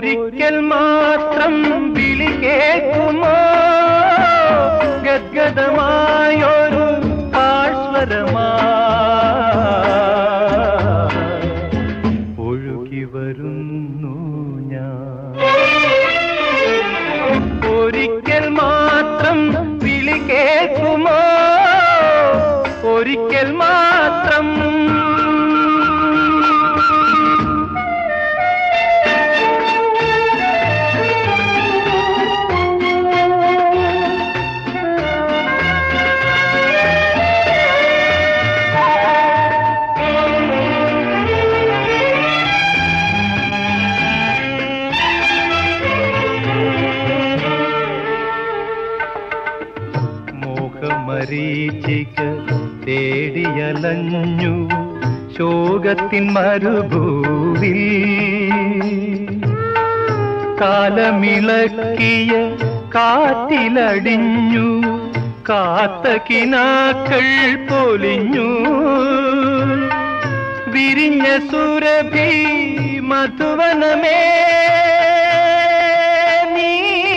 ഒരിക്കൽ മാത്രം വിളി കേൾക്കുമോ ഗദ്ഗതമായൊരു ആശ്വരമാ ഒഴുകി വരുന്നു ഞാൻ ഒരിക്കൽ മാത്രം വിളി കേൾക്കുമോ ഒരിക്കൽ മാത്രം മോഹമരീചിക തേടിയലഞ്ഞു ശോകത്തിൻ മരുഭൂവിൽ കാലമിളക്കിയ കാറ്റിലടിഞ്ഞു കാത്ത കിനാക്കൾ പൊലിഞ്ഞു വിരിഞ്ഞ സുരഭി മധുവനമേ നീ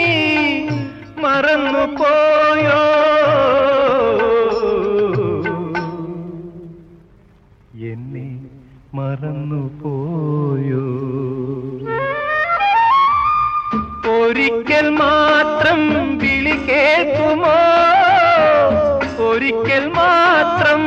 മറന്നു പോയോ എന്നെ മറന്നു പോയോ ഒരിക്കൽ മാത്രം വിളി കേൾക്കുമോ ഒരിക്കൽ മാത്രം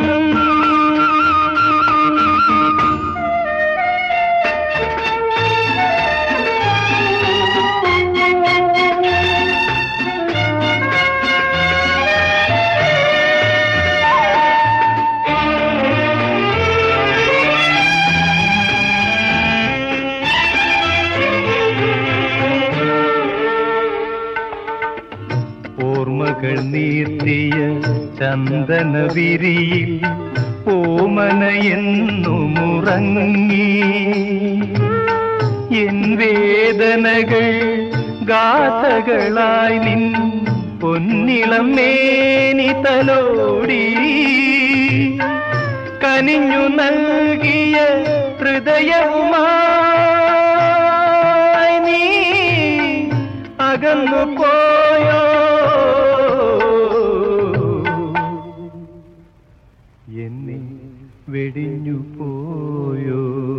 ഓർമ്മകൾ നീർത്തിയ ചന്ദന വിരിയിൽ ഓമനയെന്നു മുറങ്ങി എൻ വേദനകൾ ഗാഥകളായി നിൻ പൊന്നിളം മേനി തലോടി കനിഞ്ഞു നൽകിയ ഹൃദയവുമായി നീ അകന്നു പോയോ എന്നെ വെടിഞ്ഞു പോയോ